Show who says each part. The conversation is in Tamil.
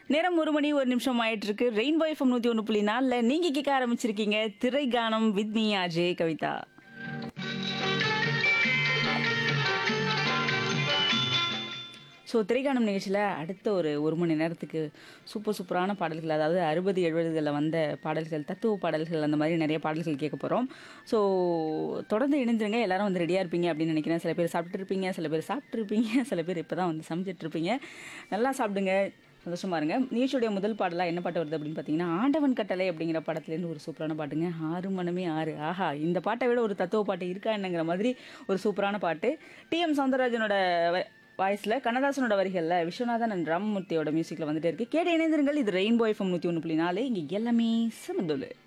Speaker 1: நேரம் ஒரு மணி ஒரு நிமிஷம் ஆயிட்டு இருக்கு ரெயின்போ எஃப்எம் நூத்தி ஒன்று புள்ளி நாலில் நீங்க கேட்க ஆரம்பிச்சிருக்கீங்க திரை கானம் with me Ajay Kavitha so திரைக்காணும் நிகழ்ச்சியில் அடுத்த ஒரு ஒரு மணி நேரத்துக்கு சூப்பர் சூப்பரான பாடல்கள் அதாவது அறுபது எழுபதுகளில் வந்த பாடல்கள் தத்துவ பாடல்கள் அந்த மாதிரி நிறைய பாடல்கள் கேட்க போகிறோம் ஸோ தொடர்ந்து இணைஞ்சிருங்க எல்லாரும் வந்து ரெடியாக இருப்பீங்க அப்படின்னு நினைக்கிறேன் சில பேர் சாப்பிட்டு இருப்பீங்க சில பேர் சாப்பிட்ருப்பீங்க சில பேர் இப்போ தான் வந்து சமைச்சிட்டு இருப்பீங்க நல்லா சாப்பிடுங்க சந்தோஷமா இருங்க நிகழ்ச்சியுடைய முதல் பாடலாக என்ன பாட்டு வருது அப்படின்னு பார்த்தீங்கன்னா ஆண்டவன் கட்டளை அப்படிங்கிற படத்துலேருந்து ஒரு சூப்பரான பாட்டுங்க ஆறு மனமே ஆறு ஆஹா இந்த பாட்டை விட ஒரு தத்துவ பாட்டு இருக்கா என்னங்கிற மாதிரி ஒரு சூப்பரான பாட்டு டிஎம் சௌந்தரராஜனோட வ- வாய்ஸில் கண்ணதாசனோட வரிகளில் விஸ்வநாதன் அண்ட் ராமமூர்த்தியோட மியூசிக்கில் வந்துட்டே இருக்கு கேட்டு இணைந்திருங்கள் இது ரெயின்போ எஃப்எம் நூற்றி ஒன்று புள்ளி நாலு இங்கே எல்லாமே சமதுல்லு